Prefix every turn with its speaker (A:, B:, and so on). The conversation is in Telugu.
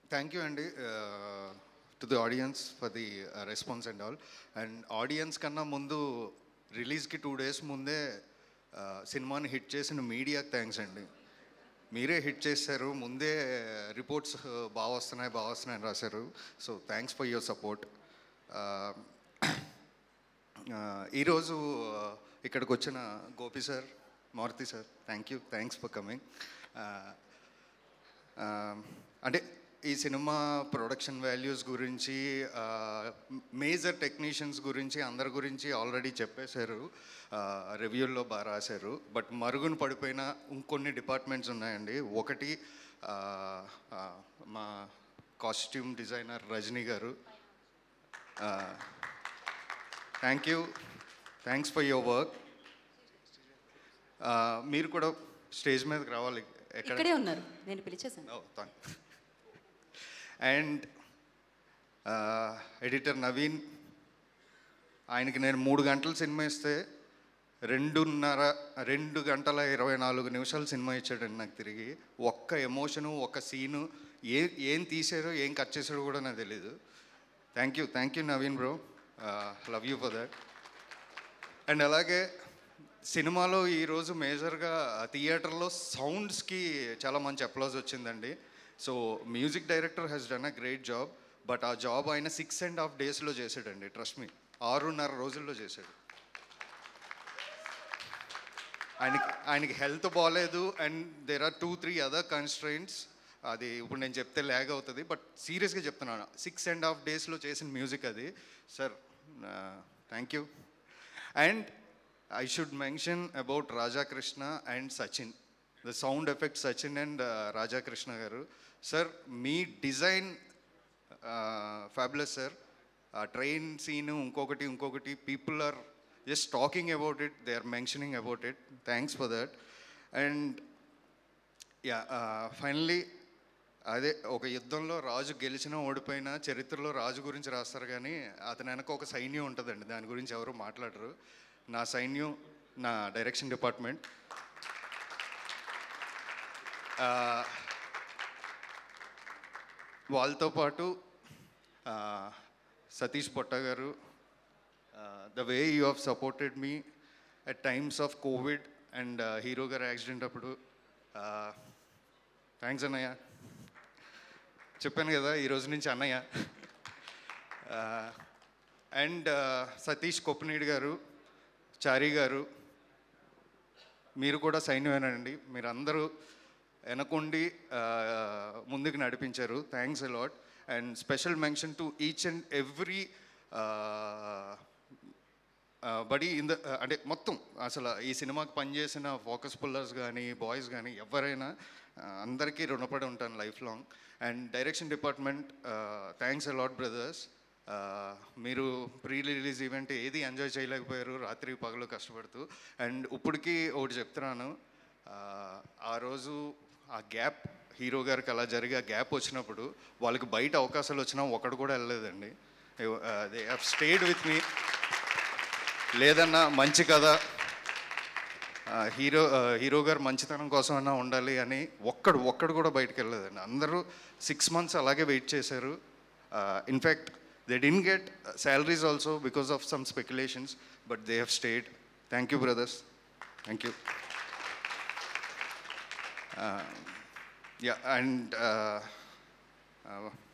A: థ్యాంక్ యూ అండి to the audience for the response and all and audience కన్నా ముందు రిలీజ్కి టూ డేస్ ముందే uh, సినిమాని హిట్ చేసిన మీడియాకి థ్యాంక్స్ అండి మీరే హిట్ చేశారు ముందే రిపోర్ట్స్ బాగా వస్తున్నాయి బాగా వస్తున్నాయి అని రాశారు so thanks for your support ఈరోజు uh, ఇక్కడికి వచ్చిన Gopi sir Maruthi sir thank you thanks for coming అంటే ఈ సినిమా ప్రొడక్షన్ వాల్యూస్ గురించి మేజర్ టెక్నీషియన్స్ గురించి అందరి గురించి ఆల్రెడీ చెప్పేశారు రివ్యూల్లో బాగా రాశారు బట్ మరుగున పడిపోయిన ఇంకొన్ని డిపార్ట్మెంట్స్ ఉన్నాయండి ఒకటి ఆ, ఆ, మా costume designer Rajani garu thank you thanks for your work మీరు కూడా స్టేజ్ మీదకి రావాలి ఎక్కడ
B: ఇక్కడే ఉన్నారు నేను పిలిచేశాను
A: Oh, thank and editor Naveen ఆయనకి నేను మూడు గంటల సినిమా ఇస్తే రెండున్నర రెండు గంటల ఇరవై నాలుగు నిమిషాలు సినిమా ఇచ్చాడండి నాకు తిరిగి ఒక్క ఎమోషను ఒక్క సీను ఏ ఏం తీసారో ఏం కట్ చేసాడో కూడా నాకు తెలీదు thank you thank you Naveen bro love you for that and అలాగే సినిమాలో ఈరోజు మేజర్గా థియేటర్లో సౌండ్స్కి చాలా మంచి అప్లాజ్ వచ్చిందండి so music director has done a great job but uh job ఆయన సిక్స్ అండ్ హాఫ్ డేస్లో చేశాడండి ట్రస్ట్ మీ ఆరున్నర రోజుల్లో చేశాడు ఆయనకి ఆయనకి హెల్త్ బాగాలేదు and there are two three other constraints అది ఇప్పుడు నేను చెప్తే ల్యాగ్ అవుతుంది బట్ సీరియస్గా చెప్తున్నాను సిక్స్ అండ్ హాఫ్ డేస్లో చేసిన మ్యూజిక్ అది sir thank you and I should mention about Rajakrishna and Sachin the sound effect Sachin and Rajakrishna garu sir మీ design fabulous sir uh train scene ఇంకొకటి ఇంకొకటి people are just talking about it they are mentioning about it thanks for that and ya finally అదే ఒక యుద్ధంలో రాజు గెలిచినా ఓడిపోయినా చరిత్రలో రాజు గురించి రాస్తారు కానీ అతని వెనక ఒక సైన్యం ఉంటుందండి దాని గురించి ఎవరు మాట్లాడరు నా సైన్యం నా డైరెక్షన్ డిపార్ట్మెంట్ ఆ, వాళ్ళతో పాటు ఆ, Satish Potta garu the way you have supported me at times of COVID and hero garu accident అప్పుడు థ్యాంక్స్ అన్నయ్య చెప్పాను కదా ఈ రోజు నుంచి అన్నయ్య అండ్ సతీష్ కొప్పనీడి గారు చారీ గారు మీరు కూడా సైన్యమేనండి మీరు అందరూ వెనకుండి ఆ, ముందుకు నడిపించారు thanks a lot and special mention to each and everybody in the అంటే మొత్తం అసలు ఈ సినిమాకి పనిచేసిన ఫోకస్ పుల్లర్స్ కానీ బాయ్స్ కానీ ఎవరైనా ఆ, అందరికీ రుణపడి ఉంటాను life long and direction department thanks a lot brothers మీరు ప్రీ రిలీజ్ ఈవెంట్ ఏది ఎంజాయ్ చేయలేకపోయారు రాత్రి పగలు కష్టపడుతూ అండ్ ఇప్పటికీ ఒకటి చెప్తున్నాను ఆ, ఆ రోజు ఆ గ్యాప్ హీరో గారికి అలా జరిగి ఆ గ్యాప్ వచ్చినప్పుడు వాళ్ళకి బయట అవకాశాలు వచ్చినా ఒకడు కూడా వెళ్ళలేదండి they have stayed with me లేదన్నా మంచి కథ ఆ, హీరో ఆ, హీరో గారు మంచితనం కోసం అన్నా ఉండాలి అని ఒక్కడు ఒక్కడు కూడా బయటకు వెళ్ళలేదండి అందరూ సిక్స్ మంత్స్ అలాగే వెయిట్ చేశారు in fact they didn't get salaries also because of some speculations but they have stayed thank you brothers thank you ya and